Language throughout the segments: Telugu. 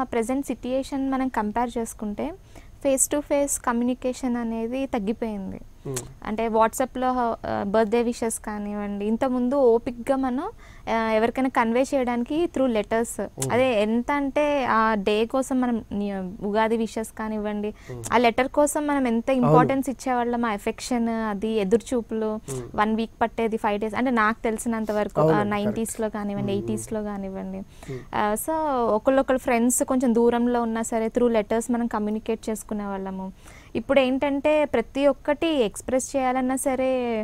ప్రజెంట్ సిట్యుయేషన్ మనం కంపేర్ చేసుకుంటే ఫేస్ టు ఫేస్ కమ్యూనికేషన్ అనేది తగ్గిపోయింది ఉమ్. అంటే వాట్సాప్లో బర్త్డే విషెస్ కానివ్వండి ఇంతకుముందు ఓపిక్గా మనం ఆ, ఎవరికైనా కన్వే చేయడానికి త్రూ లెటర్స్ అదే ఎంత అంటే ఆ డే కోసం మనం ని- ఉగాది విషెస్ కానివ్వండి ఆ లెటర్ కోసం మనం ఎంత ఇంపార్టెన్స్ ఇచ్చేవాళ్ళం ఆ ఎఫెక్షన్ అది ఎదురు చూపులు వన్ వీక్ పట్టేది ఫైవ్ డేస్ అంటే నాకు తెలిసినంత వరకు అవునండి, నైంటీస్లో కానివ్వండి ఎయిటీస్లో కానివ్వండి సో ఒకళ్ళొకళ్ళు ఫ్రెండ్స్ కొంచెం దూరంలో ఉన్నా సరే త్రూ లెటర్స్ మనం కమ్యూనికేట్ చేసుకునే వాళ్ళము ఇప్పుడు ఏంటంటే ప్రతి ఒక్కటి ఎక్స్ప్రెస్ చేయాలన్నా సరే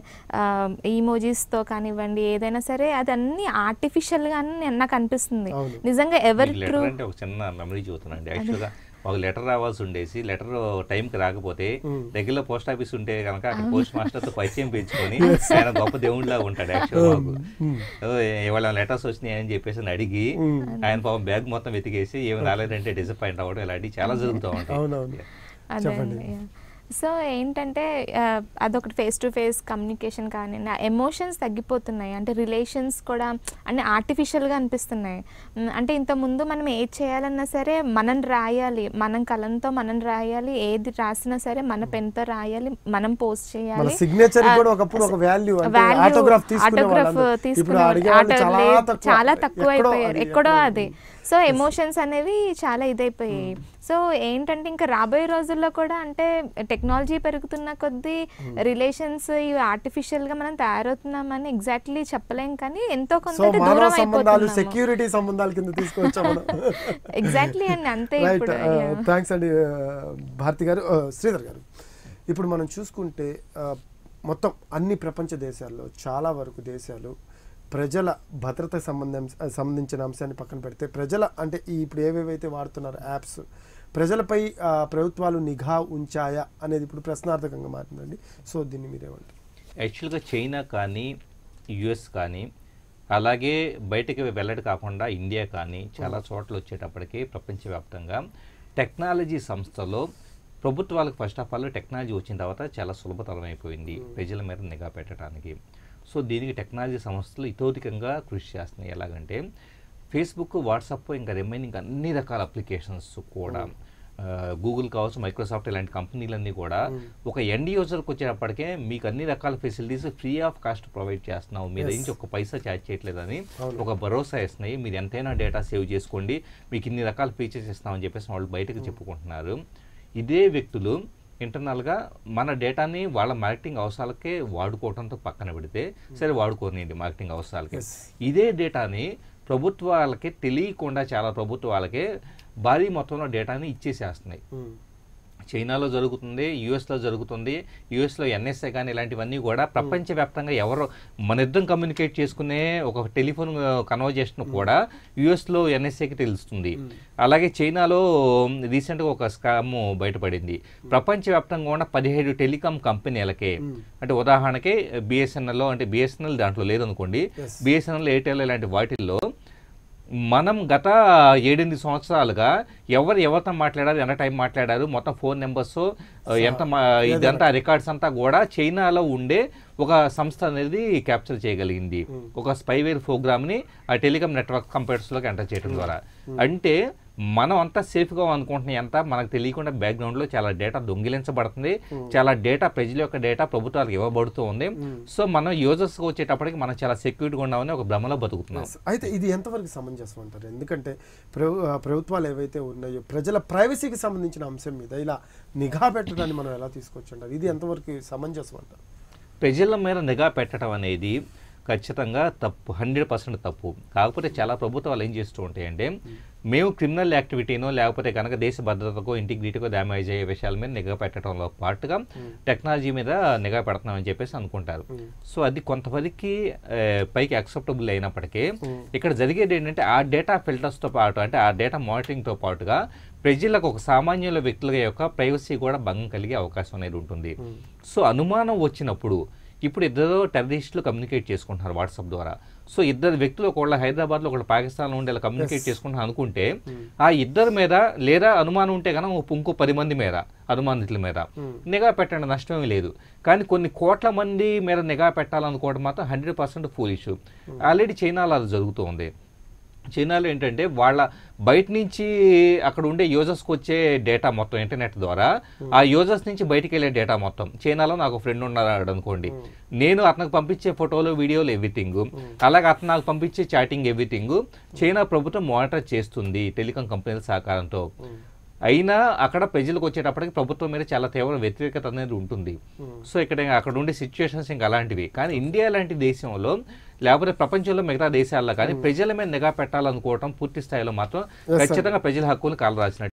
ఈమోజీస్తో కానివ్వండి ఏదైనా సరే అది అన్ని ఆర్టిఫిషియల్గా నాకు అనిపిస్తుంది అవును. నిజంగా ఎవరి మీకు ట్రూ లెటర్ అంటే ఒక చిన్న మెమరీ చూస్తున్నాండి యాక్చువల్గా ఒక లెటర్ రావాల్సి ఉండేసి లెటర్ టైంకి రాకపోతే రెగ్యులర్ పోస్ట్ ఆఫీస్ ఉంటే కనుక అక్కడ పోస్ట్ మాస్టర్తో పరిచయం పెంచుకొని ఆయన గొప్ప దేవుడిలా ఉంటాడు యాక్చువల్ మాకు ఓ, ఇవాళ లెటర్స్ వచ్చినాయి అని చెప్పేసి అని అడిగి ఆయన పాపం బ్యాగ్ మొత్తం వెతికేసి ఏమి రాలేదంటే డిసప్పాయింట్ అవ్వడం ఇలాంటివి చాలా జరుగుతూ ఉంటాయి అవునవును అదే చెప్పండి. అండి. సో ఏంటంటే ఆ, అదొకటి ఫేస్ టు ఫేస్ కమ్యూనికేషన్ కానీ ఎమోషన్స్ తగ్గిపోతున్నాయి అంటే రిలేషన్స్ కూడా అంటే ఆర్టిఫిషియల్గా అనిపిస్తున్నాయి మ్, అంటే ఇంతకుముందు మనం ఏది చేయాలన్నా సరే మనం రాయాలి మనం కలంతో మనం రాయాలి ఏది రాసినా సరే మన పెన్తో రాయాలి మనం పోస్ట్ మన చేయాలి సిగ్నేచర్ ఆ, కూడా ఒకప్పుడు ఒక వాల్యూ అంటే value, ఆటోగ్రాఫ్ తీసుకునే autograph వాళ్ళు ఇప్పుడు తీసుకునే అడిగే వాళ్ళు. వాళ్ళు చాలా ఆటో- తక్కువ చాలా తక్కువ ఎక్కడో అయిపోయారు అది, ఎక్కడో ఎక్కడో అది సో ఎమోషన్స్ అనేవి చాలా ఇదైపోయాయి సో ఏంటంటే ఇంకా రాబోయే రోజుల్లో కూడా అంటే టెక్నాలజీ పెరుగుతున్న కొద్దీ రిలేషన్స్ ఇవి ఆర్టిఫిషియల్ గా మనం తయారవుతున్నామని ఎగ్జాక్ట్లీ చెప్పలేం కానీ ఎంతో కొంత సో అయితే మానవ దూరం సంబంధాలు అయిపోతున్నాము సెక్యూరిటీ సంబంధాల కింద తీసుకొచ్చాం మనం ఎగ్జాక్ట్లీ అండి అంతే రైట్ ఇప్పుడు yeah. థ్యాంక్స్ అండి uh, భారతి గారు uh, శ్రీధర్ గారు ఇప్పుడు మనం చూసుకుంటే uh, మొత్తం అన్ని ప్రపంచ దేశాల్లో చాలా వరకు దేశాలు ప్రజల భద్రత సంబంధం సంబంధించిన అంశాన్ని పక్కన పెడితే ప్రజల అంటే ఈ ఇప్పుడు ఏవేవైతే వాడుతున్నారు యాప్స్ ప్రజలపై ఆ, ప్రభుత్వాలు నిఘా ఉంచాయా అనేది ఇప్పుడు ప్రశ్నార్థకంగా మారిందండి సో దీన్ని మీరేమంటారు యాక్చువల్గా చైనా కానీ యుఎస్ కానీ అలాగే బయటకి వెళ్ళడు కాకుండా ఇండియా కానీ చాలా చోట్ల వచ్చేటప్పటికి ప్రపంచవ్యాప్తంగా టెక్నాలజీ సంస్థలో ప్రభుత్వాలకు ఫస్ట్ ఆఫ్ ఆల్ టెక్నాలజీ వచ్చిన తర్వాత చాలా సులభతరం అయిపోయింది ప్రజల మీద నిఘా పెట్టడానికి సో దీనికి టెక్నాలజీ సంస్థలు ఇతోధికంగా కృషి చేస్తున్నాయి ఎలాగంటే ఫేస్బుక్ వాట్సాప్ ఇంకా రిమైనింగ్ అన్ని రకాల అప్లికేషన్స్ కూడా గూగుల్ కావచ్చు మైక్రోసాఫ్ట్ ఇలాంటి కంపెనీలన్నీ కూడా ఒక ఎండ్ యూజర్కి వచ్చేటప్పటికే మీకు అన్ని రకాల facilities free of cost provide చేస్తున్నాం మీ నుంచి ఒక పైసా ఛార్జ్ చేయట్లేదని ఒక భరోసా ఇస్తున్నాయి మీరు ఎంతైనా డేటా సేవ్ చేసుకోండి మీకు ఇన్ని రకాల ఫీచర్స్ ఇస్తామని చెప్పేసి వాళ్ళు బయటకు చెప్పుకుంటున్నారు ఇదే వ్యక్తులు ఇంటర్నల్గా మన డేటాని వాళ్ళ మార్కెటింగ్ అవసరాలకే వాడుకోవడంతో పక్కన పెడితే సరే వాడుకోనియండి మార్కెటింగ్ అవసరాలకి ఇదే డేటాని ప్రభుత్వాలకి తెలియకుండా చాలా ప్రభుత్వాలకే భారీ మొత్తంలో డేటాని ఇచ్చేసేస్తున్నాయి చైనాలో జరుగుతుంది యుఎస్లో జరుగుతుంది యుఎస్లో ఎన్ఎస్ఏ కానీ ఇలాంటివన్నీ కూడా ప్రపంచవ్యాప్తంగా ఎవరు మన ఇద్దరం కమ్యూనికేట్ చేసుకునే ఒక టెలిఫోన్ కన్వర్జేషన్ కూడా యుఎస్లో ఎన్ఎస్ఏకి తెలుస్తుంది అలాగే చైనాలో రీసెంట్గా ఒక స్కామ్ బయటపడింది ప్రపంచవ్యాప్తంగా ఉన్న పదిహేడు టెలికాం కంపెనీలకే అంటే ఉదాహరణకి బిఎస్ఎన్ఎల్లో అంటే బిఎస్ఎన్ఎల్ దాంట్లో లేదనుకోండి బిఎస్ఎన్ఎల్ ఎయిర్టెల్ ఇలాంటి వాటిల్లో మనం గత ఏడెనిమిది సంవత్సరాలుగా ఎవరు ఎవరితో మాట్లాడారు ఎంత టైం మాట్లాడారు మొత్తం ఫోన్ నెంబర్స్ ఎంత మా- ఇదంతా రికార్డ్స్ అంతా కూడా చైనాలో ఉండే ఒక సంస్థ అనేది క్యాప్చర్ చేయగలిగింది ఒక స్పైవేర్ ప్రోగ్రామ్ని ఆ టెలికాం నెట్వర్క్ కంప్యూటర్స్లోకి ఎంటర్ చేయడం ద్వారా అంటే మనం అంతా సేఫ్గా అనుకుంటున్నాం ఎంత మనకు తెలియకుండా బ్యాక్గ్రౌండ్లో చాలా డేటా దొంగిలించబడుతుంది చాలా డేటా ప్రజల యొక్క డేటా ప్రభుత్వాలకు ఇవ్వబడుతూ ఉంది సో మనం యూజర్స్కి వచ్చేటప్పటికి మనం చాలా సెక్యూరిటీగా ఉన్నామని ఒక భ్రమలో బతుకుతున్నాం అయితే ఇది ఎంతవరకు సమంజసం అంటారు ఎందుకంటే ప్రభు ఆ, ప్రభుత్వాలు ఏవైతే ఉన్నాయో ప్రజల ప్రైవసీకి సంబంధించిన అంశం మీద ఇలా నిఘా పెట్టడాన్ని మనం ఎలా తీసుకొచ్చుంటారు ఇది ఎంతవరకు సమంజసం అంటారు ప్రజల మీద నిఘా పెట్టడం అనేది ఖచ్చితంగా తప్పు హండ్రెడ్ పర్సెంట్ తప్పు కాకపోతే చాలా ప్రభుత్వాలు ఏం చేస్తూ ఉంటాయంటే మేము క్రిమినల్ యాక్టివిటీనో లేకపోతే కనుక దేశ భద్రతకో ఇంటిగ్రిటీకో డ్యామేజ్ అయ్యే విషయాల మీద నిఘా పెట్టడంలో పాటుగా టెక్నాలజీ మీద నిఘా పెడుతున్నామని చెప్పేసి అనుకుంటారు సో అది కొంతవరకు ఆ, పైకి అక్సెప్టబుల్ అయినప్పటికీ ఇక్కడ జరిగేది ఏంటంటే ఆ డేటా ఫిల్టర్స్తో పాటు అంటే ఆ డేటా మానిటరింగ్తో పాటుగా ప్రజలకు ఒక సామాన్యుల వ్యక్తుల యొక్క ప్రైవసీ కూడా భంగం కలిగే అవకాశం అనేది ఉంటుంది సో అనుమానం వచ్చినప్పుడు ఇప్పుడు ఇద్దరు టెర్రరిస్టులు కమ్యూనికేట్ చేసుకుంటున్నారు వాట్సాప్ ద్వారా సో ఇద్దరు వ్యక్తులు ఒకళ్ళు హైదరాబాద్లో ఒకళ్ళు పాకిస్తాన్లో ఉండే కమ్యూనికేట్ చేసుకుంటున్నారు అనుకుంటే ఆ ఇద్దరి మీద లేదా అనుమానం ఉంటే కనుక ఇంకో పది మంది మీద అనుమానితుల మీద నిఘా పెట్టండి నష్టమేమీ లేదు కానీ కొన్ని కోట్ల మంది మీద నిఘా పెట్టాలనుకోవడం మాత్రం హండ్రెడ్ పర్సెంట్ ఫూలిష్ ఆల్రెడీ చైనాలో అది జరుగుతూ ఉంది చైనాలో ఏంటంటే వాళ్ళ బయట నుంచి అక్కడ ఉండే యూజర్స్కి వచ్చే డేటా మొత్తం ఇంటర్నెట్ ద్వారా ఆ యూజర్స్ నుంచి బయటికి వెళ్ళే డేటా మొత్తం చైనాలో నాకు ఫ్రెండ్ ఉన్నాడు అనుకోండి నేను అతనికి పంపించే ఫోటోలు వీడియోలు ఎవ్రీథింగ్ అలాగే అతను నాకు పంపించే చాటింగ్ ఎవ్రీథింగ్ చైనా ప్రభుత్వం మానిటర్ చేస్తుంది టెలికాం కంపెనీల సహకారంతో అయినా అక్కడ ప్రజలకు వచ్చేటప్పటికి ప్రభుత్వం మీద చాలా తీవ్ర వ్యతిరేకత అనేది ఉంటుంది సో ఇక్కడ ఇంకా అక్కడ ఉండే సిచ్యువేషన్స్ ఇంకా అలాంటివి కానీ ఇండియా లాంటి దేశంలో లేకపోతే ప్రపంచంలో మిగతా దేశాల్లో కానీ ప్రజల మీద నిఘా పెట్టాలనుకోవటం పూర్తి స్థాయిలో మాత్రం sir. ఖచ్చితంగా ప్రజల హక్కులు కాలరాసినట్టు